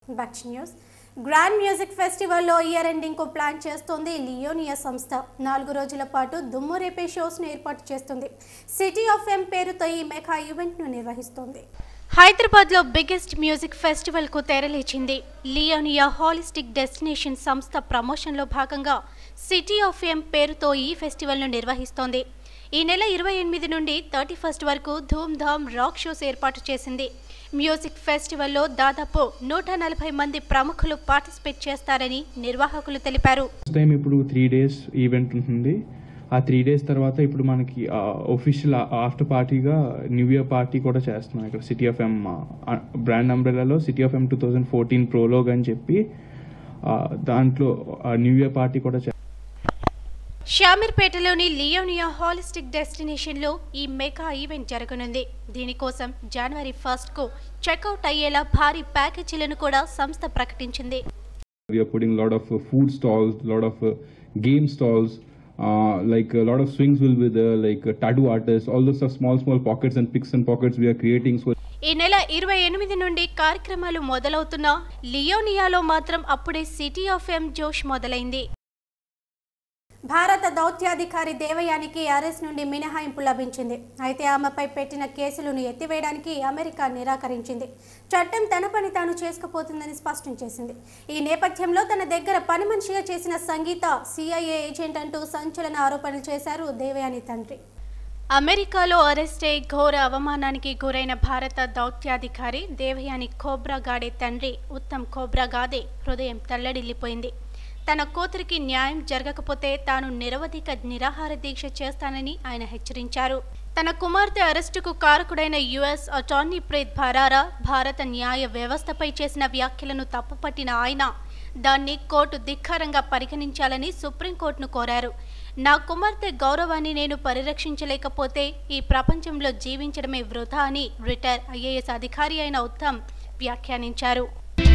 Back news grand music ఫెస్టివల్లో year ending కు plan చేస్తోంది లియోనియా సంస్థ నాలుగు రోజుల పాటు దుమ్ము రేపే షోస్ ను ఏర్పాటు చేస్తుంది సిటీ ఆఫ్ ఎం పేరుతో ఈ మెగా ఈవెంట్ ను నిర్వహిస్తోంది హైదరాబాద్లో బిగ్గెస్ట్ మ్యూజిక్ ఫెస్టివల్కు తెరలేచింది లియోనియా హాలిస్టిక్ డెస్టినేషన్ సంస్థ ప్రమోషన్లో భాగంగా సిటీ ఆఫ్ ఎం పేరుతో ఈ ఫెస్టివల్ను నిర్వహిస్తోంది ఈ నెల ఇరవై ఎనిమిది నుండి థర్టీ ఫస్ట్ వరకు ధూమ్ ధామ్ రాక్ షోస్ ఏర్పాటు చేసింది మ్యూజిక్ ఫెస్టివల్లో దాదాపు నూట నలభై మంది ప్రముఖులు పార్టిసిపేట్ చేస్తారని నిర్వాహకులు తెలిపారు ఫస్ట్ టైం ఇప్పుడు త్రీ డేస్ ఈవెంట్ ఉంటుంది ఆ త్రీ డేస్ తర్వాత ఇప్పుడు మనకి ఒఫిషియల్ ఆఫ్టర్ పార్టీగా న్యూ ఇయర్ పార్టీ కూడా చేస్తున్నాం ఇక్కడ సిటీ ఆఫ్ ఎం బ్రాండ్ అంబ్రెలాలో city of M two thousand fourteen prologue అని చెప్పి ఆ, దాంట్లో న్యూ ఇయర్ పార్టీ కూడా చే షామీర్పేటలోని లియోనియా హాలిస్టిక్ డెస్టినేషన్లో ఈ మెగా ఈవెంట్ జరగనుంది దీనికోసం జనవరి ఫస్ట్కు చెక్అవుట్ అయ్యేలా భారీ ప్యాకేజీలను కూడా సంస్థ ప్రకటించింది we are putting a lot of uh, food stalls, a lot of uh, game stalls, uh, like a lot of swings will be there, like uh, tattoo artists, all those are small, small pockets and picks and pockets we are creating. So ఈ నెల ఇరవై ఎనిమిది నుండి కార్యక్రమాలు మొదలవుతున్న లియోనియాలో మాత్రం అప్పుడే city of ఎం జోష్ మొదలైంది భారత దౌత్యాధికారి దేవయానికి అరెస్ట్ నుండి మినహాయింపు లభించింది అయితే ఆమెపై పెట్టిన కేసులను ఎత్తివేయడానికి అమెరికా నిరాకరించింది చట్టం తన పని తాను చేసుకుపోతుందని స్పష్టం చేసింది ఈ నేపథ్యంలో తన దగ్గర పని మనిషిగా చేసిన సంగీత సిఐఏ ఏజెంట్ అంటూ సంచలన ఆరోపణలు చేశారు దేవయాని తండ్రి అమెరికాలో అరెస్ట్ అయి ఘోర అవమానానికి గురైన భారత దౌత్యాధికారి దేవయాని ఖోబ్రాగాడే తండ్రి ఉత్తమ్ ఖోబ్రాగాదే హృదయం తల్లడిల్లిపోయింది తన కూతురికి న్యాయం జరగకపోతే తాను నిరవధిక నిరాహార దీక్ష చేస్తానని ఆయన హెచ్చరించారు తన కుమార్తె అరెస్టుకు కారకుడైన యుఎస్ అటార్నీ ప్రీత్ భరారా భారత న్యాయ వ్యవస్థపై చేసిన వ్యాఖ్యలను తప్పుపట్టిన ఆయన దాన్ని కోర్టు ధిక్కారంగా పరిగణించాలని సుప్రీంకోర్టును కోరారు నా కుమార్తె గౌరవాన్ని నేను పరిరక్షించలేకపోతే ఈ ప్రపంచంలో జీవించడమే వృధా అని రిటైర్ ఐఏఎస్ అధికారి అయిన ఉత్తమ్ వ్యాఖ్యానించారు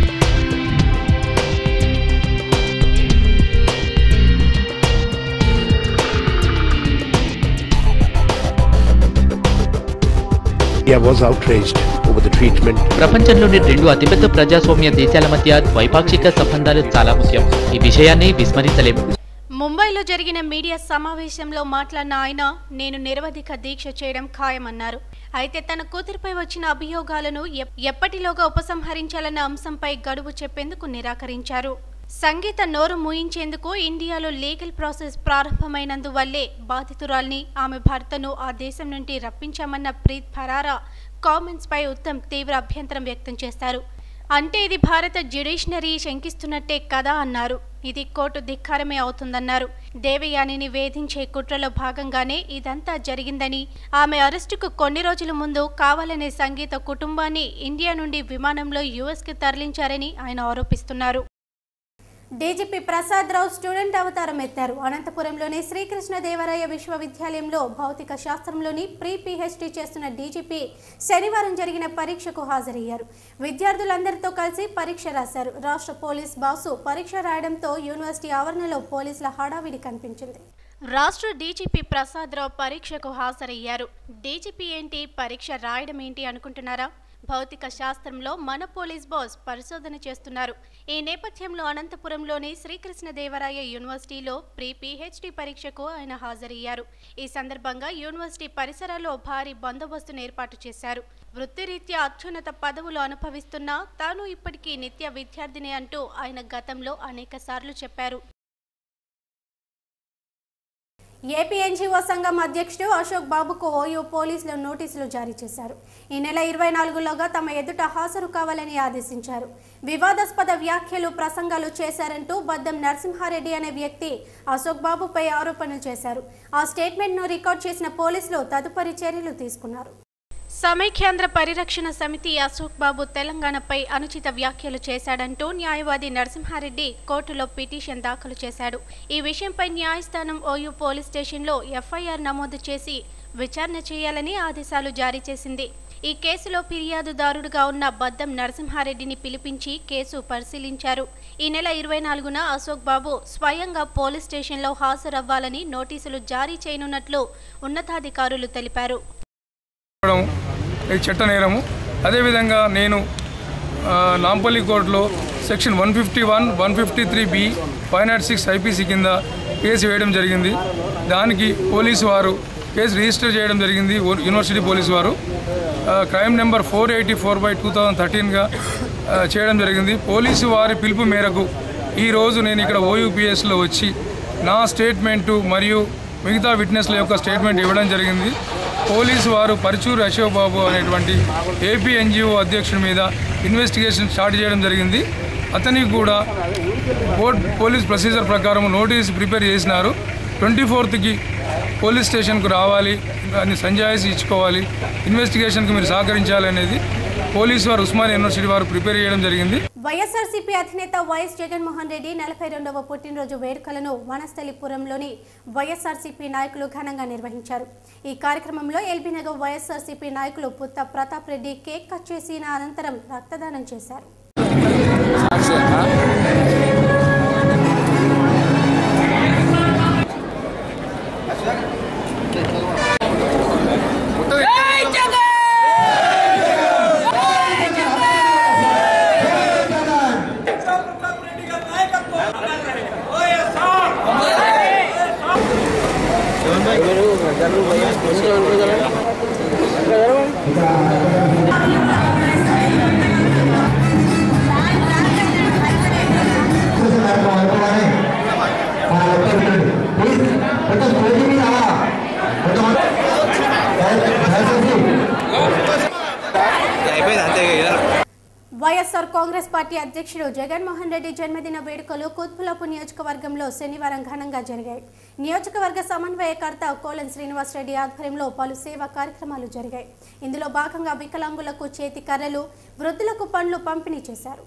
India was outraged over the treatment ప్రపంచంలోని రెండు అతిపెద్ద ప్రజాస్వామ్య దేశాల మధ్య ద్వైపాక్షిక సంబంధాలు చాలా ముఖ్యం ఈ విషయాన్ని విస్మరించలేము ముంబైలో జరిగిన మీడియా సమావేశంలో మాట్లాడిన ఆయన నేను నిరవధిక దీక్ష చేయడం ఖాయమన్నారు అయితే తన కూతురిపై వచ్చిన అభియోగాలను ఎప్- ఎప్పటిలోగా ఉపసంహరించాలన్న అంశంపై గడువు చెప్పేందుకు నిరాకరించారు సంగీత నోరు మూయించేందుకు ఇండియాలో లీగల్ ప్రాసెస్ ప్రారంభమైనందువల్లే బాధితురాల్ని ఆమె భర్తను ఆ దేశం నుండి రప్పించామన్న ప్రీత్ భరారా కామెంట్స్ పై ఉత్తమ్ తీవ్ర అభ్యంతరం వ్యక్తం చేశారు అంటే ఇది భారత జ్యుడిషనరీ శంకిస్తున్నట్టే కదా అన్నారు ఇది కోర్టు ధిక్కారమే అవుతుందన్నారు దేవయానిని వేధించే కుట్రలో భాగంగానే ఇదంతా జరిగిందని ఆమె అరెస్టుకు కొన్ని రోజుల ముందు కావాలనే సంగీత కుటుంబాన్ని ఇండియా నుండి విమానంలో యుఎస్కి తరలించారని ఆయన ఆరోపిస్తున్నారు డీజీపీ ప్రసాద్ రావు స్టూడెంట్ అవతారం ఎత్తారు అనంతపురంలోని శ్రీకృష్ణదేవరాయ విశ్వవిద్యాలయంలో భౌతిక శాస్త్రంలోని ప్రీ పీహెచ్డీ చేస్తున్న డీజీపీ శనివారం జరిగిన పరీక్షకు హాజరయ్యారు విద్యార్థులందరితో కలిసి పరీక్ష రాశారు రాష్ట్ర పోలీస్ బాసు పరీక్ష రాయడంతో యూనివర్సిటీ ఆవరణలో పోలీసుల హడావిడి కనిపించింది రాష్ట్ర డీజీపీ ప్రసాద్ రావు పరీక్షకు హాజరయ్యారు డీజీపీ ఏంటి పరీక్ష రాయడం ఏంటి అనుకుంటున్నారా భౌతిక శాస్త్రంలో మన పోలీస్ బాస్ పరిశోధన చేస్తున్నారు ఈ నేపథ్యంలో అనంతపురంలోని శ్రీకృష్ణదేవరాయ యూనివర్సిటీలో ప్రీ పీహెచ్డీ పరీక్షకు ఆయన హాజరయ్యారు ఈ సందర్భంగా యూనివర్సిటీ పరిసరాల్లో భారీ బందోబస్తును ఏర్పాటు చేశారు వృత్తిరీత్యా అత్యున్నత పదవులు అనుభవిస్తున్నా తాను ఇప్పటికీ నిత్య విద్యార్థిని అంటూ ఆయన గతంలో అనేక చెప్పారు ఏపీ ఎన్జీఓ సంఘం అధ్యక్షుడు అశోక్ బాబుకు ఓయూ పోలీసులు నోటీసులు జారీ చేశారు ఈ నెల ఇరవై నాలుగులోగా తమ ఎదుట హాజరు కావాలని ఆదేశించారు వివాదాస్పద వ్యాఖ్యలు ప్రసంగాలు చేశారంటూ బద్దం నరసింహారెడ్డి అనే వ్యక్తి అశోక్ బాబుపై ఆరోపణలు చేశారు ఆ స్టేట్మెంట్ను రికార్డ్ చేసిన పోలీసులు తదుపరి చర్యలు తీసుకున్నారు సమైఖ్యాంధ్ర పరిరక్షణ సమితి అశోక్ బాబు తెలంగాణపై అనుచిత వ్యాఖ్యలు చేశాడంటూ న్యాయవాది నరసింహారెడ్డి కోర్టులో పిటిషన్ దాఖలు చేశాడు ఈ విషయంపై న్యాయస్థానం ఓయూ పోలీస్ స్టేషన్లో ఎఫ్ఐఆర్ నమోదు చేసి విచారణ చేయాలని ఆదేశాలు జారీ చేసింది ఈ కేసులో ఫిర్యాదుదారుడుగా ఉన్న బద్దం నరసింహారెడ్డిని పిలిపించి కేసు పరిశీలించారు ఈ నెల ఇరవై నాలుగున అశోక్ బాబు స్వయంగా పోలీస్ స్టేషన్లో హాజరవ్వాలని నోటీసులు జారీ చేయనున్నట్లు ఉన్నతాధికారులు తెలిపారు చేయడం ఇది చట్ట నేరము అదేవిధంగా నేను ఆ, నాంపల్లి కోర్టులో section one fifty one one fifty three B five not six IPC కింద కేసు వేయడం జరిగింది దానికి పోలీసు వారు కేసు రిజిస్టర్ చేయడం జరిగింది ఓ- యూనివర్సిటీ పోలీసు వారు ఆ, crime number four eighty four by two thousand థర్టీన్గా చేయడం జరిగింది పోలీసు వారి పిలుపు మేరకు ఈరోజు నేను ఇక్కడ ఓయూపీఎస్లో వచ్చి నా స్టేట్మెంటు మరియు మిగతా విట్నెస్ల యొక్క స్టేట్మెంట్ ఇవ్వడం జరిగింది పోలీసు వారు పరుచూరు అశోక్ బాబు అనేటువంటి ఏపీ ఎన్జిఓ అధ్యక్షుడి మీద ఇన్వెస్టిగేషన్ స్టార్ట్ చేయడం జరిగింది అతనికి కూడా కోర్ట్ పోలీస్ ప్రొసీజర్ ప్రకారం నోటీస్ ప్రిపేర్ చేసినారు ట్వంటీ ఫోర్త్కి పోలీస్ స్టేషన్కు రావాలి దాన్ని సంజాయిషి ఇచ్చుకోవాలి ఇన్వెస్టిగేషన్కి మీరు సహకరించాలి అనేది పోలీసు వారు ఉస్మానియా యూనివర్సిటీ వారు ప్రిపేర్ చేయడం జరిగింది వైఎస్ఆర్సీపీ అధినేత వైఎస్ జగన్మోహన్ రెడ్డి నలభై రెండవ పుట్టినరోజు వేడుకలను వనస్థలిపురంలోని వైఎస్ఆర్సీపీ నాయకులు ఘనంగా నిర్వహించారు ఈ కార్యక్రమంలో ఎల్బీ నగర్ వైఎస్ఆర్సీపీ నాయకులు పుత్త ప్రతాప్ రెడ్డి కేక్ కట్ చేసిన అనంతరం రక్తదానం చేశారు వైఎస్ఆర్ కాంగ్రెస్ పార్టీ అధ్యక్షుడు జగన్మోహన్ రెడ్డి జన్మదిన వేడుకలు కుత్పులపు నియోజకవర్గంలో శనివారం ఘనంగా జరిగాయి నియోజకవర్గ సమన్వయకర్త కోలన్ శ్రీనివాస్ రెడ్డి ఆధ్వర్యంలో పలు సేవా కార్యక్రమాలు జరిగాయి ఇందులో భాగంగా వికలాంగులకు చేతి కర్రలు వృద్ధులకు పండ్లు పంపిణీ చేశారు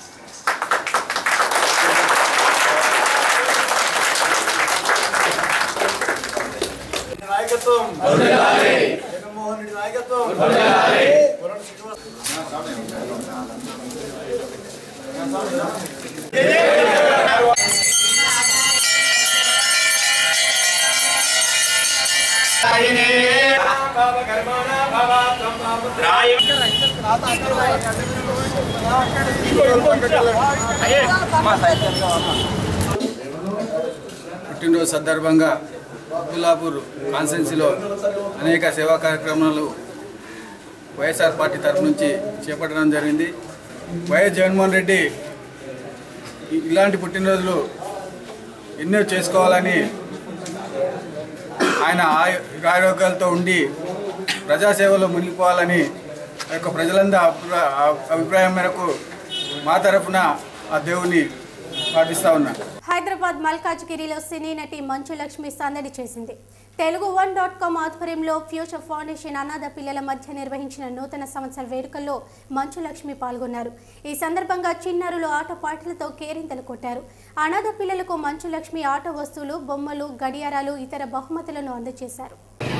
నాయకత్వం జగన్మోహన్ రెడ్డి నాయకత్వం కొరడు శ్రీనివాస్ పుట్టినరోజు సందర్భంగా అబ్దుల్లాపూర్ కాన్స్టెన్సీలో అనేక సేవా కార్యక్రమాలు వైఎస్ఆర్ పార్టీ తరఫు నుంచి చేపట్టడం జరిగింది వైఎస్ జగన్మోహన్ రెడ్డి ఇ- ఇలాంటి పుట్టినరోజులు ఎన్నో చేసుకోవాలని ఆయన ఆయు ఆరోగ్యాలతో ఉండి ప్రజాసేవలో మునిగిపోవాలని ఆ యొక్క ప్రజలందరి అభిప్రా- అభిప్రాయం మేరకు మా తరఫున ఆ దేవుని పాటిస్తా ఉన్నా హైదరాబాద్ మల్కాజ్గిరిలో సినీ నటి మంచు లక్ష్మి సందడి చేసింది తెలుగు వన్ డాట్ కామ్ ఆధ్వర్యంలో ఫ్యూచర్ ఫౌండేషన్ అనాథ పిల్లల మధ్య నిర్వహించిన నూతన సంవత్సర వేడుకల్లో మంచు లక్ష్మి పాల్గొన్నారు ఈ సందర్భంగా చిన్నారులు ఆట పాటలతో కేరింతలు కొట్టారు అనాథ పిల్లలకు మంచు లక్ష్మి ఆట వస్తువులు బొమ్మలు గడియారాలు ఇతర బహుమతులను అందజేశారు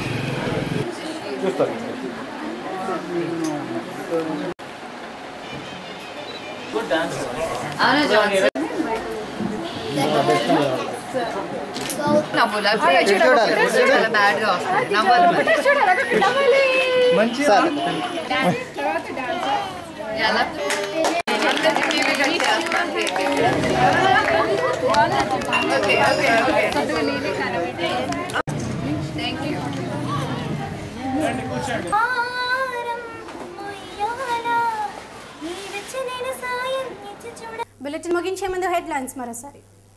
నవ్వులు అప్పుడు చూడాలి చాలా బ్యాడ్ గా వస్తుంది నవ్వాలి మంచి ఎలా okay okay okay thank you bulletin ముగించే ముందు హెడ్లైన్స్ మరోసారి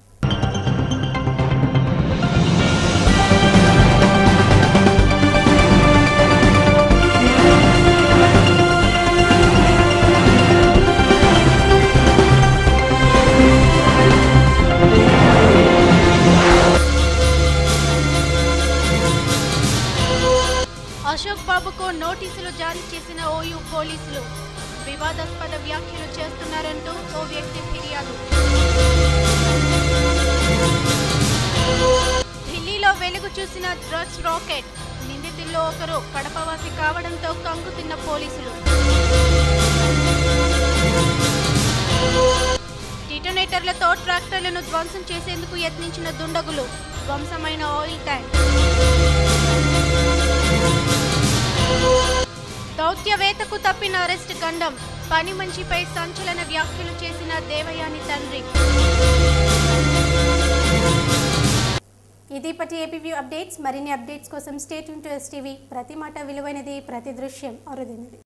అశోక్ బాబుకు నోటీసులు జారీ చేసిన ఓయూ పోలీసులు వివాదాస్పద వ్యాఖ్యలు చేస్తున్నారంటూ ఓ వ్యక్తి ఫిర్యాదు ఢిల్లీలో వెలుగు చూసిన డ్రగ్స్ రాకెట్ నిందితుల్లో ఒకరు కడపవాసి కావడంతో కంగు తిన్న పోలీసులు డిటోనేటర్లతో ట్రాక్టర్లను ధ్వంసం చేసేందుకు యత్నించిన దుండగులు ధ్వంసమైన ఆయిల్ ట్యాంక్ దౌత్యవేత్తకు తప్పిన అరెస్ట్ గండం పని మంచిపై సంచలన వ్యాఖ్యలు చేసిన దేవయాని తండ్రి ఇది పటి ఏపీవ్యూ అప్డేట్స్ మరిన్ని అప్డేట్స్ కోసం స్టేట్ టు ఎస్టీవీ ప్రతి మాట విలువైనది ప్రతి దృశ్యం అరుదైనది